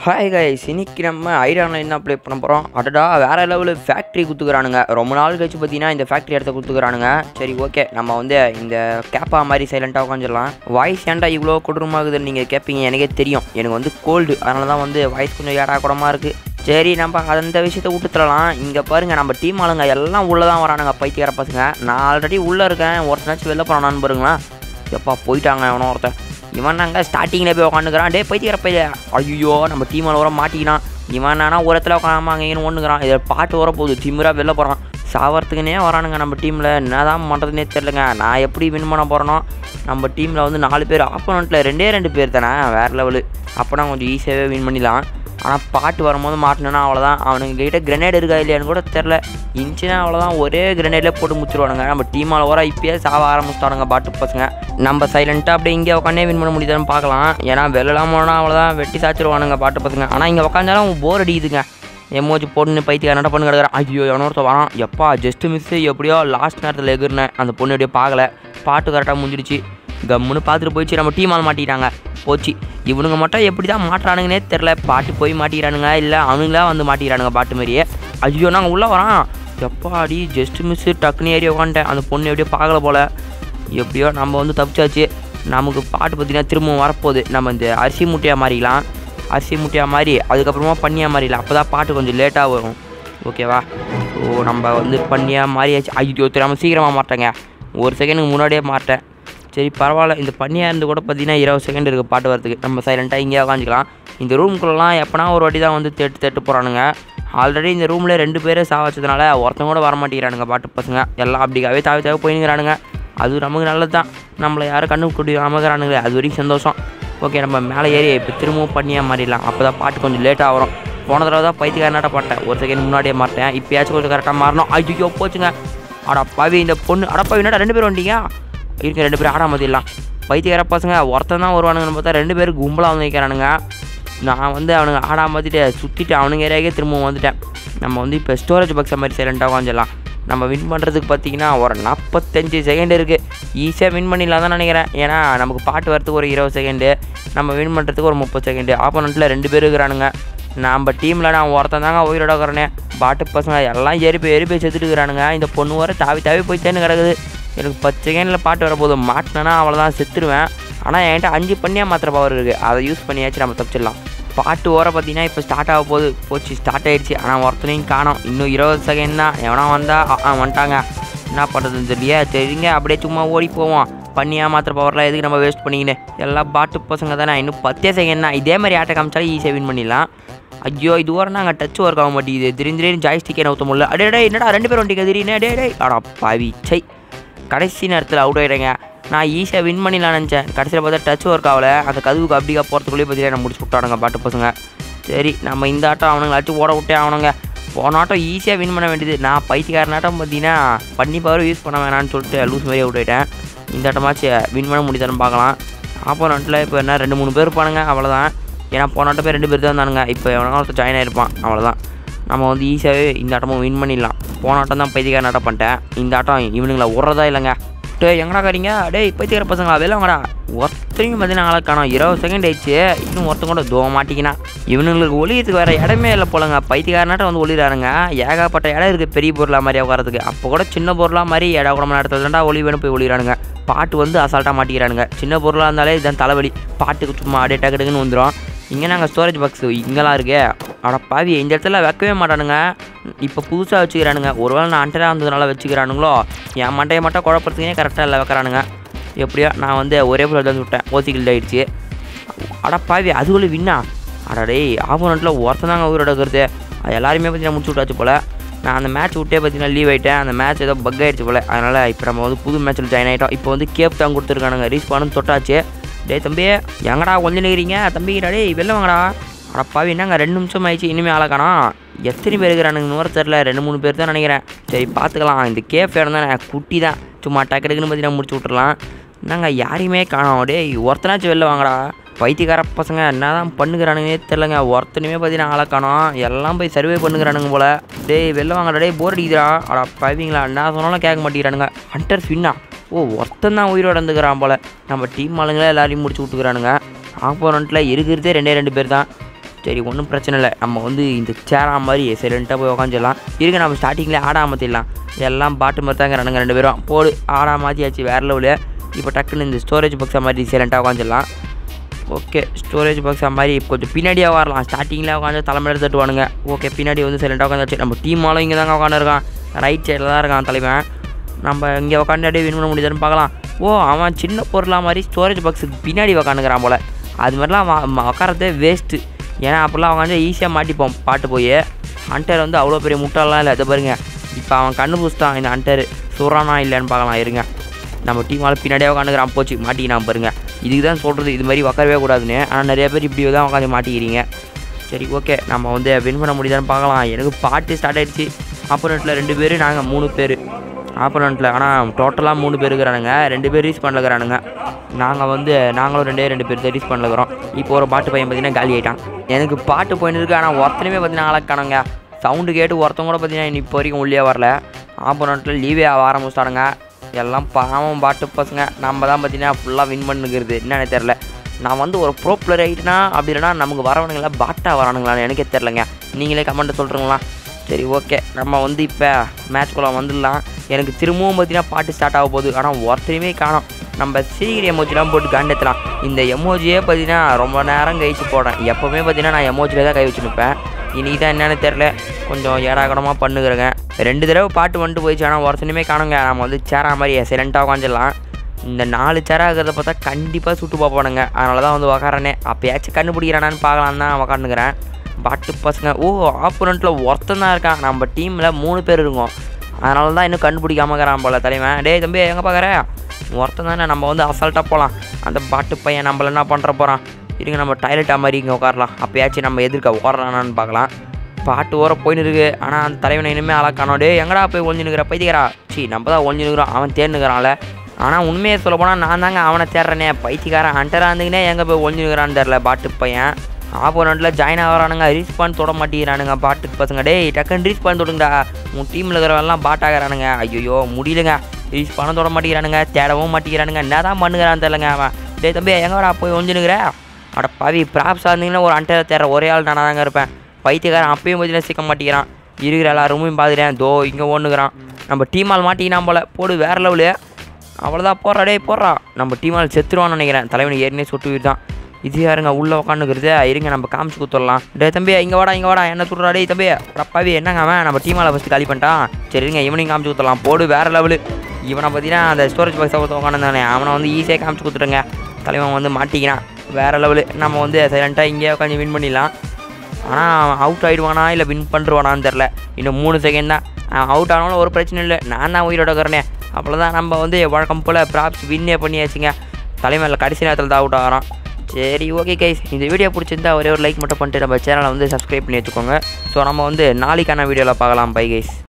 hi guys இன்னைக்கு நம்ம idea online தான் ப்ளே பண்ண போகிறோம் அடடா வேறு லெவலில் ஃபேக்ட்ரி கொடுத்துக்கிறானுங்க ரொம்ப நாள் கழிச்சு பார்த்தீங்கன்னா இந்த ஃபேக்ட்ரி இடத்த கொடுத்துக்கிறானுங்க சரி ஓகே நம்ம வந்து இந்த கேப்பா மாதிரி சைலண்ட்டாக உட்காந்துடலாம் வாய்ஸ் ஏன்டா இவ்வளோ கொடூரமாகுதுன்னு நீங்கள் கேட்பீங்க எனக்கே தெரியும் எனக்கு வந்து கோல்டு அதனால தான் வந்து வாய்ஸ் கொஞ்சம் ஏடா கூடமாக இருக்குது சரி நம்ம அந்த விஷயத்த விட்டுத்தரலாம் இங்கே பாருங்கள் நம்ம டீம் ஆளுங்க எல்லாம் உள்ளே தான் வரானுங்க பைத்தியக்கார பசங்க நான் ஆல்ரெடி உள்ளே இருக்கேன் ஒருத்தனாச்சும் வெளில போகிறானான்னு பாருங்களேன் எப்பா போயிட்டாங்க எவனோ ஒருத்தன் இவன் நாங்கள் ஸ்டார்டிங்கில் போய் உட்காந்துக்கிறான் டே பைத்தியக்கிற பைய ஐயோ நம்ம டீமில் வர மாட்டிக்கினான் இவன் நானா ஒரு இடத்துல உட்காராம அங்கேயும் ஒன்றுக்கிறான் இதில் பாட்டு வர போகுது திமிரா வெளில போகிறான் சாவறதுக்குனே வரானுங்க நம்ம டீமில் என்னதான் பண்ணுறதுனே தெரிலங்க நான் எப்படி வின் பண்ண போகிறேனோ நம்ம டீமில் வந்து நாலு பேர் ஆப்போனண்ட்டில் ரெண்டே ரெண்டு பேர் தானே வேறு லெவலு அப்போனா கொஞ்சம் ஈஸியாகவே வின் பண்ணிடலாம் ஆனால் பாட்டு வரும்போது மாட்டினா அவ்வளோதான் அவனுங்க கிட்ட கிரனேட் இருக்கா இல்லையான்னு கூட தெரில இன்ச்சுனா அவ்வளோதான் ஒரே கிரனேட்லேயே போட்டு முடிச்சிருவானுங்க நம்ம டீமால் வர இப்பயே சாவ ஆரம்பிச்சிட்டானுங்க பாட்டு பசங்க நம்ம சைலண்ட்டாக அப்படியே இங்கே உட்காந்தே வின் பண்ண முடியுதான்னு பார்க்கலாம் ஏன்னா வெளிலாம் போனால் அவ்வளோதான் வெட்டி சாச்சிருவானுங்க பாட்டு பசங்க ஆனால் இங்கே உட்காந்தாலும் போர் அடிக்குதுங்க எமோஜி போட்டுன்னு பைத்தியம் என்ன பண்ணு கிடக்குறான் ஐயோ எவனொருத்த வரான் எப்பா ஜஸ்ட் மிஸ்ஸு எப்படியோ லாஸ்ட் நேரத்தில் எகிர்னேன் அந்த பொண்ணு எப்படியோ பார்க்கல பாட்டு கரெக்டாக முடிஞ்சிடுச்சு கம்முன்னு பார்த்துட்டு போயிடுச்சு நம்ம டீம் ஆள் மாட்டிட்டாங்க போச்சு இவனுங்க மட்டும் எப்படி தான் மாட்டுறானுங்கன்னே தெரில பாட்டு போய் மாட்டிக்கிறானுங்க இல்லை அவனுங்களா வந்து மாட்டிக்கிறானுங்க பாட்டு மாதிரியே ஐயோ நாங்கள் உள்ளே வரான் எப்பாடி ஜஸ்ட் மிஸ்ஸு டக்குனு ஏறி உட்காந்துட்டேன் அந்த பொண்ணு எப்படியோ பார்க்கல போல் எப்படியோ நம்ம வந்து தப்பிச்சாச்சு நமக்கு பாட்டு பார்த்தீங்கன்னா திரும்பவும் வரப்போகுது நம்ம இந்த அரிசி முட்டையாக மாறிக்கலாம் அரிசி முட்டையாக மாறி அதுக்கப்புறமா பண்ணியாக மாறிடலாம் அப்போ தான் பாட்டு கொஞ்சம் லேட்டாக வரும் ஓகேவா ஸோ நம்ம வந்து பண்ணியாக மாறியாச்சு ஐயோ தெரியாமல் சீக்கிரமாக மாட்டேங்க ஒரு செகண்டுக்கு முன்னாடியே மாட்டேன் சரி பரவாயில்ல இந்த பண்ணியாக இருந்து கூட பார்த்தீங்கன்னா இருபது செகண்ட் இருக்குது பாட்டு வரதுக்கு நம்ம சைலண்ட்டாக இங்கேயே உட்காந்துக்கலாம் இந்த ரூம்குள்ளலாம் எப்போனா ஒரு வாட்டி தான் வந்து தேட்டு தேட்டு போகிறானுங்க ஆல்ரெடி இந்த ரூமில் ரெண்டு பேரே சா வச்சதுனால ஒருத்தங்க கூட வர மாட்டேங்கிறானுங்க பாட்டு பசங்க எல்லாம் அப்படிக்காவே தாவி தாவி போயினுங்கிறானுங்க அது நமக்கு நல்லது தான் நம்மளை யாரும் கண்ணு குடி அமகிறானுங்களே அது வரைக்கும் சந்தோஷம் ஓகே நம்ம மேலே ஏறி இப்போ திரும்பவும் பண்ணியாக மாறிடலாம் அப்போ தான் பாட்டு கொஞ்சம் லேட்டாக வரும் போன தடவை தான் பைத்தியக்காரனாட்ட பாட்டேன் ஒரு செகண்ட் முன்னாடியே மாட்டேன் இப்போயாச்சும் கொஞ்சம் கரெக்டாக மாறணும் ஐயோ போச்சுங்க அடா பாவி இந்த பொண்ணு அடா பாவி என்னடா ரெண்டு பேரும் வந்தீங்க இருக்க ரெண்டு பேரும் ஆடாம மதியலாம் பைத்தியக்கார பசங்க ஒருத்தன் தான் வருவானுங்கன்னு பார்த்தா ரெண்டு பேரும் கும்பலாக வந்து நிற்கிறானுங்க நான் வந்து அவனுங்க ஆடாம மதிட்டு சுற்றிட்டு அவனுங்க ஏரியாக்கே திரும்பவும் வந்துட்டேன் நம்ம வந்து இப்போ ஸ்டோரேஜ் பாக்ஸை மாதிரி சைலண்ட்டாக உட்காந்துடலாம் நம்ம வின் பண்ணுறதுக்கு பார்த்தீங்கன்னா ஒரு நாற்பத்தஞ்சு செகண்ட் இருக்குது ஈஸியாக வின் பண்ணிடலாம் தான் நினைக்கிறேன் ஏன்னா நமக்கு பாட்டு வரதுக்கு ஒரு இருபது செகண்டு நம்ம வின் பண்ணுறதுக்கு ஒரு முப்பது செகண்டு ஆப்போனண்ட்டில் ரெண்டு பேர் இருக்கிறானுங்க நம்ம டீமில் நான் ஒருத்தன் தாங்க உயிரோட இருக்கிறேனே பாட்டு பசங்க எல்லாம் ஏறி போய் ஏறி போய் செத்துட்டு இருக்கிறானுங்க இந்த பொண்ணு வர தாவி தாவி போய் தேன்னு கிடக்குது எனக்கு பத்து செகண்டில் பாட்டு வரப்போது மாட்டினேன்னா அவ்வளோதான் செத்துருவேன் ஆனால் என்கிட்ட அஞ்சு பண்ணியாக மாத்திர பவர் இருக்குது அதை யூஸ் பண்ணியாச்சு நம்ம தப்பிச்சிடலாம் பாட்டு ஓர பார்த்தீங்கன்னா இப்போ ஸ்டார்ட் ஆக போகுது போச்சு ஸ்டார்ட் ஆகிடுச்சு ஆனால் ஒருத்தனையும் காணோம் இன்னும் இருபது செகண்ட் தான் எவனா வந்தால் ஆ வந்துட்டாங்க என்ன பண்ணுறதுன்னு தெரியலையே சரிங்க அப்படியே சும்மா ஓடி போவோம் பண்ணியாக மாத்திர பவர்லாம் எதுக்கு நம்ம வேஸ்ட் பண்ணிக்கின்னு எல்லாம் பாட்டு பசங்க தானே இன்னும் பத்தே செகண்ட் தான் இதே மாதிரி ஆட்டை காமிச்சாலும் ஈஸியாக வின் பண்ணிடலாம் ஐயோ இது வரை நாங்கள் டச் ஒர்க் ஆக மாட்டேங்குது திடீர்னு திடீர்னு ஜாய்ஸ்டிக்கே நவுத்த முடியல அடே டே என்னடா ரெண்டு பேரும் வண்டிக்க திடீர்னு டே டே அடா பாவி சை கடைசி நேரத்தில் அவுட் ஆகிடுங்க நான் ஈஸியாக வின் பண்ணிடலாம் நினச்சேன் கடைசியில் பார்த்தா டச் ஒர்க் ஆகல அந்த கதவுக்கு அப்படிக்கா போகிறதுக்குள்ளேயே பார்த்தீங்கன்னா முடிச்சு விட்டானுங்க பாட்டு பசங்க சரி நம்ம இந்த ஆட்டம் அவனுங்களாச்சும் ஓட விட்டே ஆகணுங்க போன ஆட்டம் ஈஸியாக வின் பண்ண வேண்டியது நான் பைத்தியக்காரன் ஆட்டம் பார்த்தீங்கன்னா பண்ணி பவர் யூஸ் பண்ண வேணாம்னு சொல்லிட்டு லூஸ் மாதிரி அவுட் ஆகிட்டேன் இந்த ஆட்டமாச்சு வின் பண்ண முடியுதான்னு பார்க்கலாம் ஆப்போனண்ட்டில் இப்போ என்ன ரெண்டு மூணு பேர் இருப்பானுங்க அவ்வளோதான் ஏன்னா போன ஆட்டம் பேர் ரெண்டு பேர் தான் இருந்தானுங்க இப்போ எவனா ஒருத்தர் ஜாயின் ஆகிருப்பான் அவ்வளோதான் நம்ம வந்து ஈஸியாகவே இந்த ஆட்டமும் வின் பண்ணிடலாம் போன ஆட்டம் தான் பைத்தியக்காரன் ஆட்டம் பண்ணிட்டேன் இந்த ஆட்டம் இவனுங்களை விட்றதா இல்லைங்க டே எங்கடா காரிங்க டேய் பைத்தியக்கார பசங்களா வெளிலங்கடா ஒருத்தரையும் பார்த்தீங்கன்னா ஆளை காணோம் இருபது செகண்ட் ஆயிடுச்சு இன்னும் ஒருத்தன் கூட தோ மாட்டிக்கினா இவனுங்களுக்கு ஒளியத்துக்கு வேறு இடமே இல்லை போலங்க பைத்தியக்காரனாட்டம் வந்து ஒளிறானுங்க ஏகப்பட்ட இடம் இருக்குது பெரிய பொருளாக மாதிரி உட்காரத்துக்கு அப்போ கூட சின்ன பொருளாக மாதிரி இட கூடமான இடத்துல தான்டா ஒளி வேணும் போய் ஒளிறானுங்க பாட்டு வந்து அசால்ட்டாக மாட்டிக்கிறானுங்க சின்ன பொருளாக இருந்தாலே இதான் தலைவலி பாட்டுக்கு சும்மா அப்படியே டக்கு டக்குன்னு வந்துடும் இங்கே நாங்கள் ஸ்டோரேஜ் பாக்ஸ் இங்கெல்லாம் இருக்கே அட பாவி இந்த இடத்துல வைக்கவே மாட்டானுங்க இப்போ புதுசாக வச்சுக்கிறானுங்க ஒருவேளை நான் அண்டராக வந்ததுனால வச்சுக்கிறானுங்களோ என் மண்டையை மட்டும் குழப்பறதுக்கே கரெக்டாக இல்லை வைக்கிறானுங்க எப்படியோ நான் வந்து ஒரே புள்ள வந்து விட்டேன் ஓசிக்கில் ஆயிடுச்சு அட பாவி அதுக்குள்ளே வின்னா அடடே ஆப்போனண்ட்டில் ஒருத்தன் தாங்க உயிரோட இருக்கிறது அது எல்லாருமே பார்த்தீங்கன்னா முடிச்சு விட்டாச்சு போல் நான் அந்த மேட்ச் விட்டே பார்த்தீங்கன்னா லீவ் ஆகிட்டேன் அந்த மேட்ச் ஏதோ பக் ஆகிடுச்சு போல் அதனால் இப்போ நம்ம வந்து புது மேட்ச்சில் ஜாயின் ஆகிட்டோம் இப்போ வந்து கேப் தான் கொடுத்துருக்கானுங்க ரீஸ்பானும் தொட்டாச்சு டேய் தம்பி எங்கடா கொஞ்சம் நிற்கிறீங்க தம்பிடா டேய் வெளில வாங்கடா அட பாவி என்னங்க ரெண்டு நிமிஷம் ஆயிடுச்சு இனிமேல் ஆளை காணோம் எத்தனை பேர் இருக்கிறானுங்க நூறு தெரில ரெண்டு மூணு பேர் தான் நினைக்கிறேன் சரி பார்த்துக்கலாம் இந்த கேஃப் இடம் தானே குட்டி தான் சும்மா டக்கு டக்குன்னு பார்த்தீங்கன்னா முடிச்சு விட்றலாம் என்னங்க யாரையுமே காணோம் டேய் ஒருத்தனாச்சும் வெளில வாங்கடா பைத்தியக்கார பசங்க என்ன தான் பண்ணுகிறானுங்கன்னே தெரிலங்க ஒருத்தனையுமே பார்த்தீங்கன்னா ஆளை காணோம் எல்லாம் போய் சர்வே பண்ணுகிறானுங்க போல் டேய் வெளில வாங்கடா டேய் போர் அடிக்குதுடா அடா பைவிங்களா என்ன சொன்னாலும் கேட்க மாட்டேங்கிறானுங்க ஹண்டர் ஃபின்னா ஓ ஒருத்தன் தான் உயிரோட இருந்துக்கிறான் போல் நம்ம டீம் ஆளுங்களே எல்லாரையும் முடிச்சு விட்டுக்கிறானுங்க ஆப்போனண்ட்டில் இருக்கிறதே ரெண்டே ரெண்டு பேர் தான் சரி ஒன்றும் பிரச்சனை இல்லை நம்ம வந்து இந்த சேரா மாதிரி சைலண்ட்டாக போய் உக்காந்துடலாம் இருக்க நம்ம ஸ்டார்டிங்லேயே ஆடா மாற்றிடலாம் எல்லாம் பாட்டு மாதிரி தாங்க ரெண்டுங்க ரெண்டு பேரும் போடு ஆடா மாற்றியாச்சு வேறு லெவலு இப்போ டக்குன்னு இந்த ஸ்டோரேஜ் பாக்ஸை மாதிரி சைலண்ட்டாக உக்காந்துடலாம் ஓகே ஸ்டோரேஜ் பாக்ஸ் மாதிரி கொஞ்சம் பின்னாடியாக வரலாம் ஸ்டார்டிங்கில் உட்காந்து தலைமையில தட்டுவானுங்க ஓகே பின்னாடி வந்து சைலண்டாக உட்காந்து நம்ம டீம் ஆளும் இங்கே தாங்க உட்காந்துருக்கான் ரைட் சைடில் தான் இருக்கான் தலைவன் நம்ம இங்கே உட்காந்து அப்படியே வின் பண்ண முடியுதுன்னு பார்க்கலாம் ஓ அவன் சின்ன பொருளாக மாதிரி ஸ்டோரேஜ் பாக்ஸுக்கு பின்னாடி உக்காந்துக்கிறான் போல் அது மாதிரிலாம் வ- ம- உட்காரதே வேஸ்ட்டு ஏன்னா அப்போல்லாம் உட்காந்து ஈஸியாக மாட்டிப்போம் பாட்டு போய் ஹண்டர் வந்து அவ்வளோ பெரிய முட்டாலாம் இல்லை இதை பாருங்க இப்போ அவன் கண்ணு பூசிட்டான் இந்த ஹண்டர் சுறானா இல்லைன்னு பார்க்கலாம் இருங்க நம்ம டீம் ஆள் பின்னாடியே உட்காந்துக்கிறான் போச்சு மாட்டிக்கினான் பாருங்க இதுக்கு தான் சொல்கிறது இது மாதிரி உட்காரவே கூடாதுன்னு ஆனால் நிறைய பேர் இப்படி தான் உட்காந்து மாட்டிக்கிறீங்க சரி ஓகே நம்ம வந்து வின் பண்ண முடியுதான்னு பார்க்கலாம் எனக்கு பாட்டு ஸ்டார்ட் ஆயிடுச்சு ஆப்போனண்ட்டில் ரெண்டு பேர் நாங்கள் மூணு பேர் ஆப்போனண்ட்டில் ஆனால் டோட்டலாக மூணு பேர் இருக்கிறானுங்க ரெண்டு பேர் ரீச் பண்ணலக்கிறானுங்க நாங்கள் வந்து நாங்களும் ரெண்டே ரெண்டு பேர் ரீச் பண்ணலக்கிறோம் இப்போ ஒரு பாட்டு பையன் பார்த்தீங்கன்னா காலி ஆயிட்டான் எனக்கு பாட்டு போயின்னு இருக்கு ஆனால் ஒருத்தனையுமே பார்த்தீங்கன்னா ஆளக்கானுங்க சவுண்டு கேட்டு ஒருத்தவங்க கூட பார்த்தீங்கன்னா இப்போ வரைக்கும் உள்ளே வரல ஆப்போனண்ட்டில் லீவே ஆக ஆரம்பிச்சிட்டானுங்க எல்லாம் பாவம் பாட்டு பசங்க நம்ம தான் பார்த்தீங்கன்னா ஃபுல்லாக வின் பண்ணுங்கிறது என்னன்னு தெரில நான் வந்து ஒரு ப்ரோ பிளேயர் ஆகிட்டேன்னா அப்படி இல்லைனா நமக்கு வரவனுங்களா பாட்டா வரானுங்களான்னு எனக்கே தெரிலங்க நீங்களே கமெண்ட்டை சொல்கிறீங்களா சரி ஓகே நம்ம வந்து இப்போ மேட்ச்குள்ளே வந்துடலாம் எனக்கு திரும்பவும் பார்த்தீங்கன்னா பாட்டு ஸ்டார்ட் ஆக போகுது ஆனால் ஒருத்தரையுமே காணோம் நம்ம சீக்கிரம் எமோஜிலாம் போட்டு காண்டெத்தலாம் இந்த எமோஜியே பார்த்தீங்கன்னா ரொம்ப நேரம் கழிச்சு போடுறேன் எப்போவுமே பார்த்தீங்கன்னா நான் எமோஜியில் தான் கை வச்சு நிற்பேன் இன்றைக்கி தான் என்னன்னு தெரில கொஞ்சம் ஏடாகடமாக பண்ணுகிறேங்க ரெண்டு தடவை பாட்டு வந்துட்டு போயிடுச்சு ஆனால் ஒருத்தனையுமே காணுங்க நம்ம வந்து சேரா மாதிரி சைலண்ட்டாக உட்காந்துடலாம் இந்த நாலு சேராக இருக்கிறத பார்த்தா கண்டிப்பாக சுட்டு பார்ப்பானுங்க அதனால தான் வந்து உக்காரனே அப்போயாச்சும் கண்டுபிடிக்கிறானான்னு பார்க்கலாம் தான் உக்காந்துக்கிறேன் பாட்டு பசங்க ஓ ஆப்போனண்ட்டில் ஒருத்தன் தான் இருக்கான் நம்ம டீமில் மூணு பேர் இருக்கோம் அதனால தான் இன்னும் கண்டுபிடிக்காம இருக்கிறான் போல தலைவன் டேய் தம்பி எங்கே பார்க்குற ஒருத்தன் தானே நம்ம வந்து அசால்ட்டாக போகலாம் அந்த பாட்டு பையன் நம்மள என்ன பண்ணுற போகிறான் இருங்க நம்ம டாய்லெட்டாக மாதிரி இங்கே உட்காரலாம் அப்போயாச்சும் நம்ம எதிர்க்க ஓடுறானான்னு பார்க்கலாம் பாட்டு ஓர போயின்னு இருக்கு ஆனால் அந்த தலைவனை இனிமேல் அழகானோ டே எங்கடா போய் ஒழிஞ்சுனுக்கிற பைத்தியக்காரா சி நம்ம தான் ஒழிஞ்சுனுக்குறோம் அவன் தேர்னுக்கிறான்ல ஆனால் உண்மையை சொல்ல போனால் நான் தாங்க அவனை தேடுறேனே பைத்தியக்காரன் ஹண்டராக இருந்துக்கினே எங்கே போய் ஒழிஞ்சுனுக்கிறான்னு தெரில பாட்டு பையன் ஆப்போனண்ட்டில் ஜாயின் ஆகிறானுங்க ரீச் பண்ண தொட மாட்டேங்கிறானுங்க பாட்டுக்கு பசங்க டேய் டக்குன்னு ரீச் பண்ண தொடுங்கடா உன் டீமில் இருக்கிறவெல்லாம் பாட் ஆகிறானுங்க ஐயோ முடியலங்க ரீச் பண்ண தொட மாட்டேங்கிறானுங்க தேடவும் மாட்டேங்கிறானுங்க என்ன தான் பண்ணுகிறான்னு தெரிலங்க அவன் டேய் தம்பி எங்கடா போய் ஒழிஞ்சுனுக்கிற அட பாவி ப்ராப்ஸாக இருந்தீங்கன்னா ஒரு அண்டரை தேடுற ஒரே ஆள் நானாக தாங்க இருப்பேன் பைத்தியக்காரன் அப்பயும் பார்த்தீங்கன்னா சிக்க மாட்டேங்கிறான் இருக்கிற எல்லா ரூமையும் பார்த்துட்டேன் தோ இங்கே ஒன்றுக்கிறான் நம்ம டீம் ஆள் மாட்டிக்கினான் போல போடு வேறு லெவலு அவ்வளோதான் போடுறா டேய் போடுறா நம்ம டீம் ஆள் செத்துருவான்னு நினைக்கிறேன் தலைவனுக்கு ஏற்கனவே சுட்டு விட்டான் இது யாருங்க உள்ளே உட்காந்துக்கிறது இருங்க நம்ம காமிச்சு கொடுத்துடலாம் டே தம்பி இங்கே வாடா இங்கே வாடா என்ன சொல்கிறா டேய் தம்பி ரப்பாவி என்னங்க அவன் நம்ம டீம் ஆளை ஃபஸ்ட்டு காலி பண்ணிட்டான் சரி இருங்க இவனையும் காமிச்சு கொடுத்துடலாம் போடு வேறு லெவலு இவனை பார்த்தீங்கன்னா அந்த ஸ்டோரேஜ் பாக்ஸை கொடுத்து உட்காந்துருந்தானே அவனை வந்து ஈஸியாக காமிச்சு கொடுத்துருங்க தலைவன் வந்து மாட்டிக்கிறான் வேறு லெவலு நம்ம வந்து சைலண்ட்டாக இங்கேயே உட்காந்து வின் பண்ணிடலாம் ஆனால் அவுட் ஆகிடுவானா இல்லை வின் பண்ணுருவானான்னு தெரில இன்னும் மூணு செகண்ட் தான் அவுட் ஆனாலும் ஒரு பிரச்சனை இல்லை நான் தான் உயிரோட இருக்கிறனே அவ்வளோதான் நம்ம வந்து வழக்கம் போல் ப்ராப்ஸ் வின்னே பண்ணியாச்சுங்க தலைமையில் கடைசி நேரத்தில் தான் அவுட் ஆகிறான் சரி ஓகே கைஸ் இந்த வீடியோ பிடிச்சிருந்தா ஒரே ஒரு லைக் மட்டும் பண்ணிட்டு நம்ம சேனலை வந்து சப்ஸ்கிரைப் பண்ணி வச்சுக்கோங்க ஸோ நம்ம வந்து நாளைக்கான வீடியோவில் பார்க்கலாம் பை கைஸ்